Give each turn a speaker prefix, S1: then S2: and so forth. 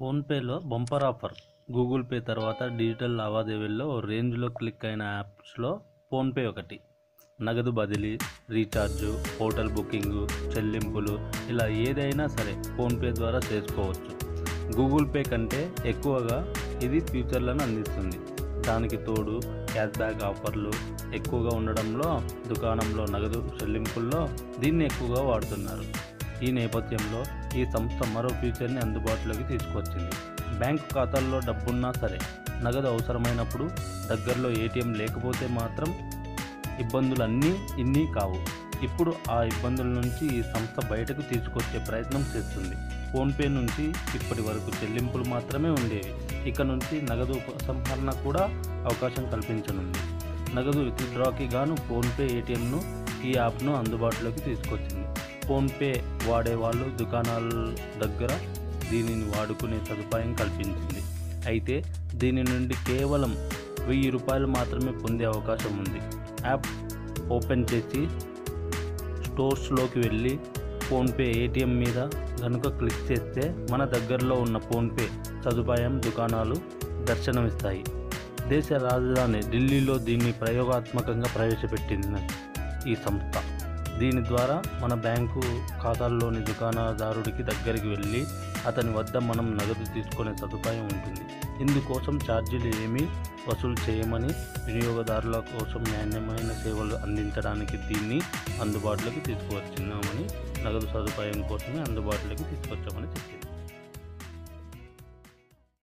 S1: ఫోన్పేలో bumper offer Google Pay తర్వాత digital లావాదేవీల్లో ఓ రేంజ్లో క్లిక్ అయిన యాప్స్లో ఫోన్పే ఒకటి నగదు బదిలీ రీఛార్జు హోటల్ బుకింగు చెల్లింపులు ఇలా ఏదైనా సరే ఫోన్పే ద్వారా చేసుకోవచ్చు గూగుల్ పే కంటే ఎక్కువగా ఇది ఫీచర్లను అందిస్తుంది దానికి తోడు క్యాష్ బ్యాక్ ఆఫర్లు ఎక్కువగా ఉండడంలో దుకాణంలో నగదు చెల్లింపుల్లో దీన్ని ఎక్కువగా వాడుతున్నారు ఈ నేపథ్యంలో ఈ సంస్థ మరో ఫీచర్ని అందుబాటులోకి తీసుకొచ్చింది బ్యాంకు ఖాతాల్లో డబ్బున్నా సరే నగదు అవసరమైనప్పుడు దగ్గరలో ఏటీఎం లేకపోతే మాత్రం ఇబ్బందులు అన్నీ ఇన్ని కావు ఇప్పుడు ఆ ఇబ్బందుల నుంచి ఈ సంస్థ బయటకు తీసుకొచ్చే ప్రయత్నం చేస్తుంది ఫోన్పే నుంచి ఇప్పటి వరకు చెల్లింపులు మాత్రమే ఉండేవి ఇక నుంచి నగదు ఉపసంహరణ కూడా అవకాశం కల్పించనుంది నగదు విత్డ్రాకి గాను ఫోన్పే ఏటీఎంను ఈ యాప్ను అందుబాటులోకి తీసుకొచ్చింది ఫోన్పే వాడే వాళ్ళు దుకాణాల దగ్గర దీనిని వాడుకునే సదుపాయం కల్పించింది అయితే దీని నుండి కేవలం వెయ్యి రూపాయలు మాత్రమే పొందే అవకాశం ఉంది యాప్ ఓపెన్ చేసి స్టోర్స్లోకి వెళ్ళి ఫోన్పే ఏటీఎం మీద కనుక క్లిక్ చేస్తే మన దగ్గరలో ఉన్న ఫోన్పే సదుపాయం దుకాణాలు దర్శనమిస్తాయి దేశ రాజధాని ఢిల్లీలో దీన్ని ప్రయోగాత్మకంగా ప్రవేశపెట్టింది ఈ సంస్థ దీని ద్వారా మన బ్యాంకు ఖాతాల్లోని దుకాణదారుడికి దగ్గరికి వెళ్ళి అతని వద్ద మనం నగదు తీసుకునే సదుపాయం ఉంటుంది ఇందుకోసం ఛార్జీలు ఏమీ వసూలు చేయమని వినియోగదారుల కోసం నాణ్యమైన సేవలు అందించడానికి దీన్ని అందుబాటులోకి తీసుకువచ్చినామని నగదు సదుపాయం కోసమే అందుబాటులోకి తీసుకొచ్చామని చెప్పింది